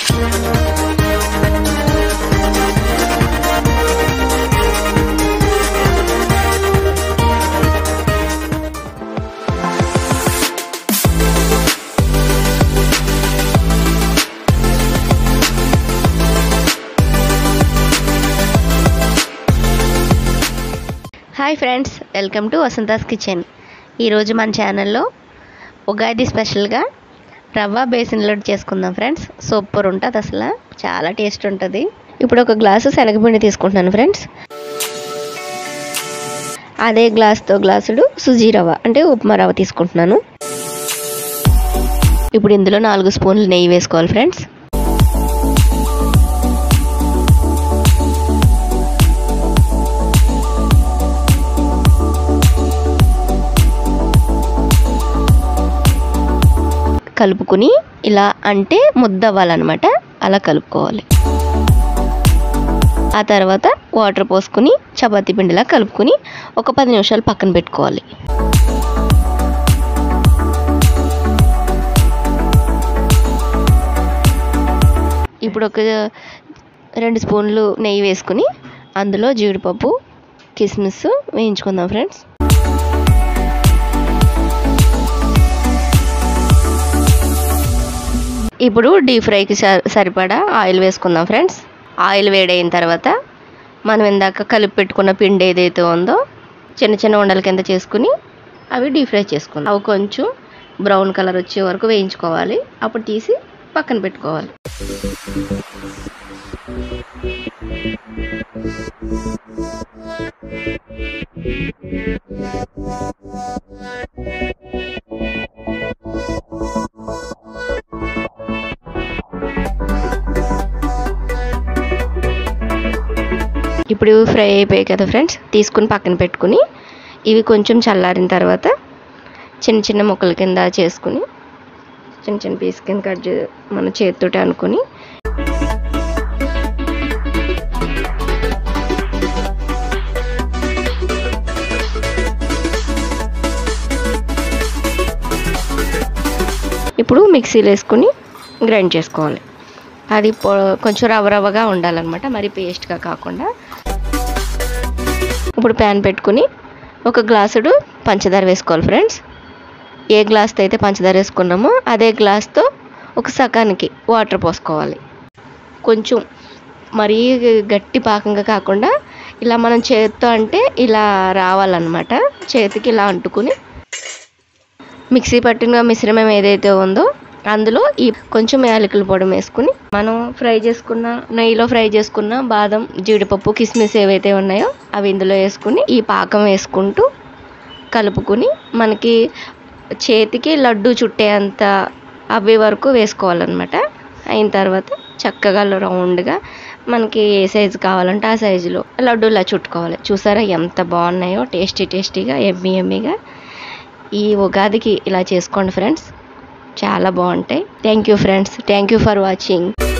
hi friends welcome to Vasantha's kitchen ఈరోజు మన ఛానల్లో ఉగాది స్పెషల్గా రవ్వ బేసిన్ లడ్డు చేసుకుందాం ఫ్రెండ్స్ సూపర్ ఉంటుంది అసలు చాలా టేస్ట్ ఉంటుంది ఇప్పుడు ఒక గ్లాసు శనగపిండి తీసుకుంటున్నాను ఫ్రెండ్స్ అదే గ్లాస్తో గ్లాసుడు సుజీ రవ్వ అంటే ఉప్మా రవ్వ తీసుకుంటున్నాను ఇప్పుడు ఇందులో నాలుగు స్పూన్లు నెయ్యి వేసుకోవాలి ఫ్రెండ్స్ కలుపుకుని ఇలా అంటే ముద్ద అవ్వాలన్నమాట అలా కలుపుకోవాలి ఆ తర్వాత వాటర్ పోసుకుని చపాతీ పిండిలా కలుపుకుని ఒక పది నిమిషాలు పక్కన పెట్టుకోవాలి ఇప్పుడు ఒక రెండు స్పూన్లు నెయ్యి వేసుకుని అందులో జీడిపప్పు కిస్మిస్ వేయించుకుందాం ఫ్రెండ్స్ ఇప్పుడు డీప్ ఫ్రైకి సరిపడా ఆయిల్ వేసుకుందాం ఫ్రెండ్స్ ఆయిల్ వేడైన తర్వాత మనం ఇందాక కలిపి పెట్టుకున్న పిండి ఏదైతే ఉందో చిన్న చిన్న ఉండల కింద చేసుకుని అవి డీప్ ఫ్రై చేసుకుందాం అవి కొంచెం బ్రౌన్ కలర్ వచ్చే వరకు వేయించుకోవాలి అప్పుడు తీసి పక్కన పెట్టుకోవాలి ఇప్పుడు ఫ్రై అయిపోయాయి కదా ఫ్రెండ్స్ తీసుకుని పక్కన పెట్టుకుని ఇవి కొంచెం చల్లారిన తర్వాత చిన్న చిన్న ముక్కల కింద చేసుకుని చిన్న చిన్న పీస్ కింద కట్ చే మన చేతితోటి అనుకుని ఇప్పుడు మిక్సీలో వేసుకుని గ్రైండ్ చేసుకోవాలి అది కొంచెం రవ్వ రవ్వగా ఉండాలన్నమాట మరి పేస్ట్గా కాకుండా ఇప్పుడు ప్యాన్ పెట్టుకుని ఒక గ్లాసుడు పంచదార వేసుకోవాలి ఫ్రెండ్స్ ఏ గ్లాస్తో అయితే పంచదార వేసుకున్నామో అదే గ్లాస్తో ఒక సగానికి వాటర్ పోసుకోవాలి కొంచెం మరీ గట్టి పాకంగా కాకుండా ఇలా మనం చేతితో అంటే ఇలా రావాలన్నమాట చేతికి ఇలా అంటుకుని మిక్సీ పట్టిన మిశ్రమం ఏదైతే ఉందో అందులో ఈ కొంచెం యాలకుల పొడి వేసుకుని మనం ఫ్రై చేసుకున్న నెయ్యిలో ఫ్రై చేసుకున్న బాదం జీడిపప్పు కిస్మిస్ ఏవైతే ఉన్నాయో అవి ఇందులో వేసుకుని ఈ పాకం వేసుకుంటూ కలుపుకుని మనకి చేతికి లడ్డు చుట్టేంత అవి వరకు వేసుకోవాలన్నమాట అయిన తర్వాత చక్కగా రౌండ్గా మనకి ఏ సైజు కావాలంటే ఆ సైజులో లడ్డూలా చుట్టుకోవాలి చూసారా ఎంత బాగున్నాయో టేస్టీ టేస్టీగా ఎమ్మి ఎమ్మిగా ఈ ఉగాదికి ఇలా చేసుకోండి ఫ్రెండ్స్ చాలా బాగుంటాయి thank you friends thank you for watching